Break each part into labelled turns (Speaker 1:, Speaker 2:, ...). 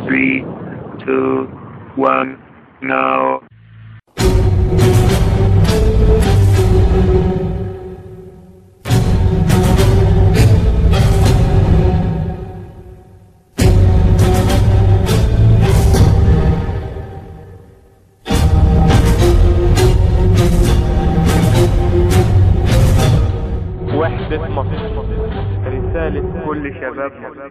Speaker 1: three, two, one, now.
Speaker 2: وحدة مصر رسالة كل شباب مصر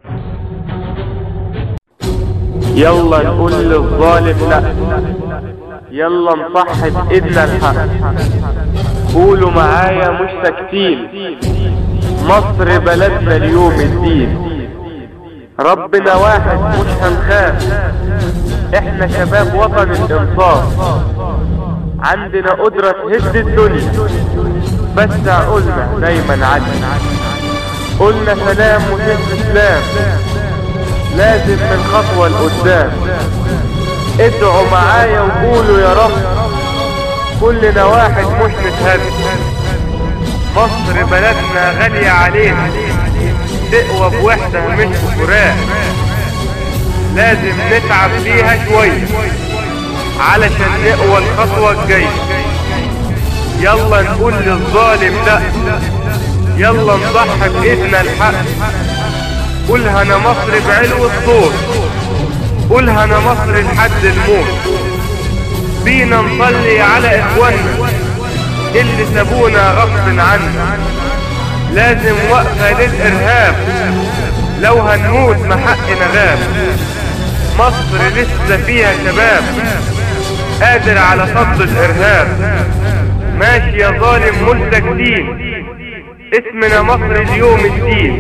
Speaker 2: يلا نقول للظالم لا يلا نصحب ايدنا الحق قولوا معايا مش ساكتين مصر بلدنا اليوم الدين ربنا واحد مش هنخاف احنا شباب وطن الانصاف عندنا قدرة تهد الدنيا بس عقولنا دايما عدل قلنا سلام وهز اسلام لازم من خطوة لقدام ادعوا معايا وقولوا يا رب كلنا واحد مش نتهد مصر بلدنا غالية علينا تقوى بوحدة مش بفراق لازم نتعب فيها شوية علشان نقوى الخطوة الجاية يلا نقول للظالم لا يلا نضحي بإذن الحق قولها انا مصر بعلو الصوت قولها انا مصر لحد الموت بينا نصلي على اخواننا اللي سابونا غصب عنا لازم وقفة للارهاب لو هنموت ما حقنا غاب مصر لسه فيها شباب قادر على صد الارهاب ماشي يا ظالم ملتجدين اسمنا مصر اليوم الدين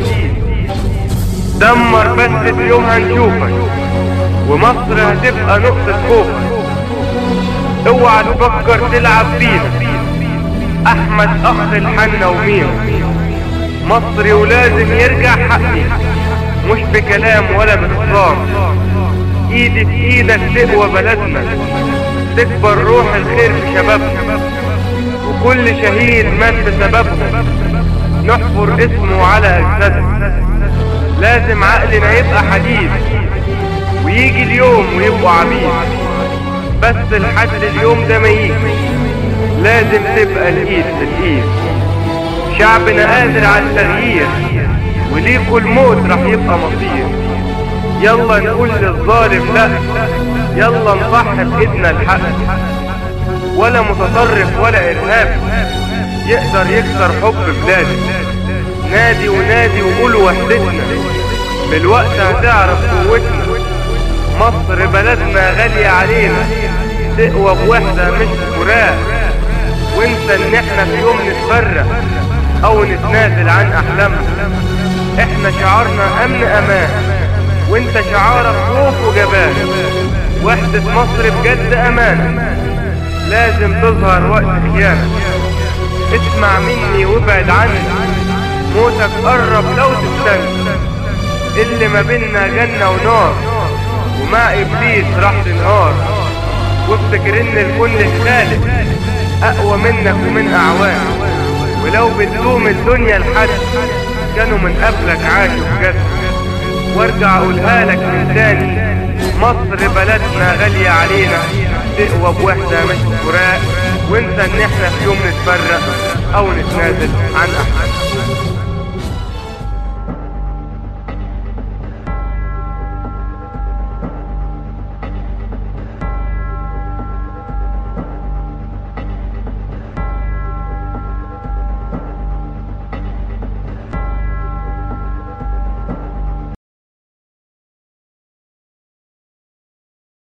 Speaker 2: دمر بس في يوم هنشوفك ومصر هتبقى نقطة خوفك اوعى تفكر تلعب بينا احمد اخ الحنة ومينا مصري ولازم يرجع حقي مش بكلام ولا بخصام ايدي في ايدك تقوى بلدنا تكبر روح الخير في شبابنا وكل شهيد مات بسببهم نحفر اسمه على اجسادنا لازم عقلنا يبقى حديد ويجي اليوم ويبقوا عبيد بس لحد اليوم ده ما يجي لازم تبقى الايد في الايد شعبنا قادر على التغيير وليكوا الموت راح يبقى مصير يلا نقول للظالم لا يلا نصحي بايدنا الحق ولا متطرف ولا ارهاب يقدر يكسر حب بلادي نادي ونادي وقول وحدتنا بالوقت هتعرف قوتنا مصر بلدنا غالية علينا تقوى بوحدة مش فراق وانسى ان احنا في يوم نتفرق او نتنازل عن احلامنا احنا شعارنا امن امان وانت شعارك خوف وجبان وحدة مصر بجد امانة لازم تظهر وقت خيانة اسمع مني وابعد عني موتك قرب لو تستنى اللي ما بينا جنة ونار ومع ابليس راح تنهار وافتكر ان الكل الخالق اقوى منك ومن اعوان ولو بتلوم الدنيا لحد كانوا من قبلك عاشوا بجد وارجع اقولها لك من تاني مصر بلدنا غالية علينا تقوى بوحدة مش فراق وانسى ان احنا في يوم نتفرق او نتنازل عن احد